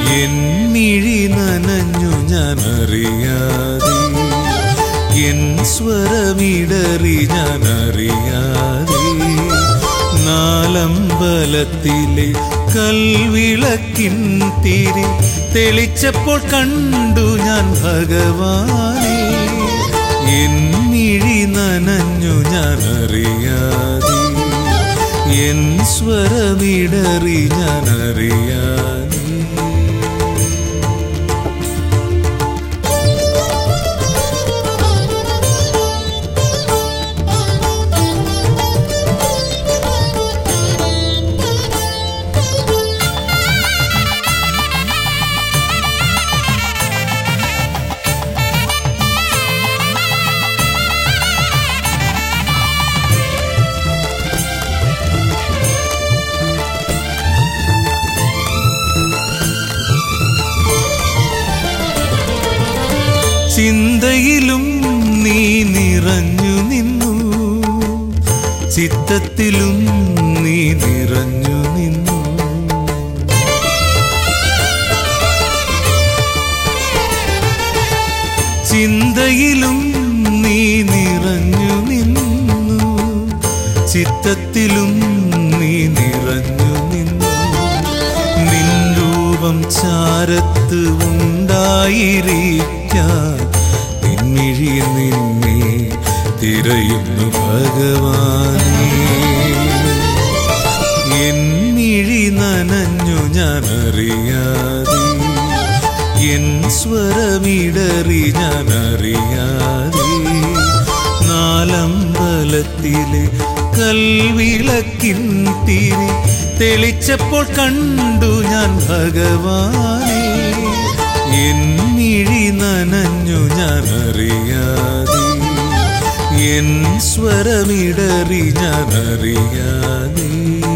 എന്നിഴി നനഞ്ഞു ഞാൻ അറിയാതെ എൻ സ്വരമിടറി ഞാൻ അറിയാതെ നാലമ്പലത്തിലെ കൽവിളക്കിൻ തിരി തെളിച്ചപ്പോൾ കണ്ടു ഞാൻ ഭഗവാനെ എന്നിഴി നനഞ്ഞു ഞാൻ അറിയാതെ എൻ സ്വരമിടറി ഞാൻ അറിയാതെ ചിന്തയിലും നീ നിറഞ്ഞു നിന്നു ചിത്തത്തിലും നീ നിറഞ്ഞു നിന്നു ചിന്തയിലും നീ നിറഞ്ഞു നിന്നു ചിത്തത്തിലും നീ നിറഞ്ഞു നിന്നു നിൻ രൂപം ചാരത്ത് ഉണ്ടായിരിക്കാൻ നിൻമിഴി നിന്നെ തിരയുന്നു ഭഗവാനേ എന്നിഴി നനഞ്ഞു ഞാൻ അറിയാതെ എൻ സ്വരമിടറി ഞാൻ അറിയാതെ നാലമ്പലത്തിലെ കൽവിളക്കിൻ തിരി തെളിച്ചപ്പോൾ കണ്ടു ഞാൻ ഭഗവാനെ എന്നിഴി നനഞ്ഞു ഞാൻ അറിയാതെ എൻ സ്വരമിടറി ഞാൻ അറിയാതെ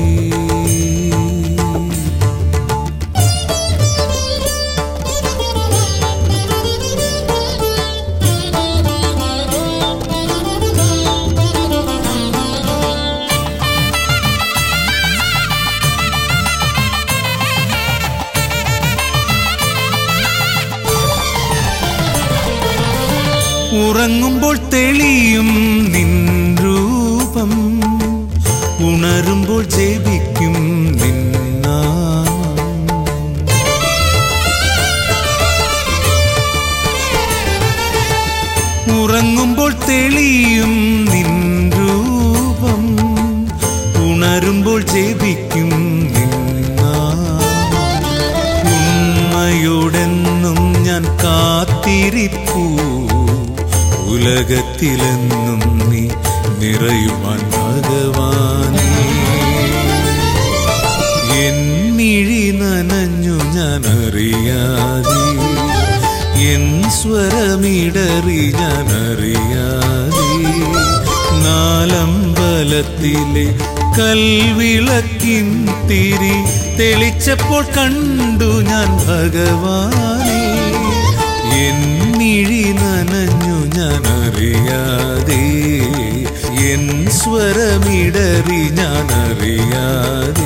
ഉറങ്ങുമ്പോൾ തെളിയും നിൻ രൂപം ഉണരുമ്പോൾ ജപിക്കും നിൻ നാമം ഉറങ്ങുമ്പോൾ തെളിയും നിൻ രൂപം ഉണരുമ്പോൾ ജപിക്കും നിൻ നാമം ഉണ്മയോടെന്നും ഞാൻ കാത്തിരിപ്പൂ ഉലകത്തിലെന്നും നീ നിറയുവാൻ ഭഗവാനേ എന്നിഴി നനഞ്ഞു ഞാൻ അറിയാതെ എൻ സ്വരമിടറി ഞാൻ അറിയാതെ നാലമ്പലത്തിലെ കൽവിളക്കിൻ തിരി തെളിച്ചപ്പോൾ കണ്ടു ഞാൻ ഭഗവാനെ എന്നിഴി നനഞ്ഞു ഞാൻ അറിയാതെ എൻ സ്വരമിടറി ഞാൻ അറിയാതെ